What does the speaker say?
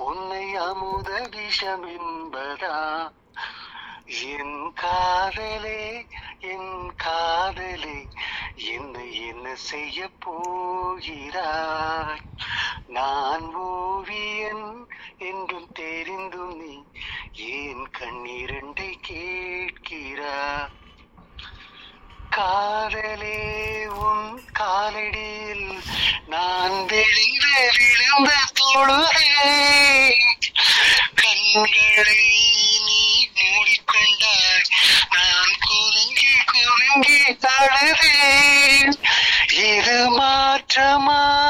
உன்னை அமுத விஷம் என்பதா என் காதலே என் காதலே என்னை என்ன செய்ய போகிறாய் நான் ஓவியன் என்றும் தெரிந்தும் நீ ஏன் கண்ணீரண்டை கேட்கிறாய் காதலே உன் காலடியில் நான் விழுந்த விழுந்த தொழுகை கண்களை நீ மூடிக்கொண்டாய் நான் குலுங்கி குலுங்கி அழுதேன் இது மாற்றமா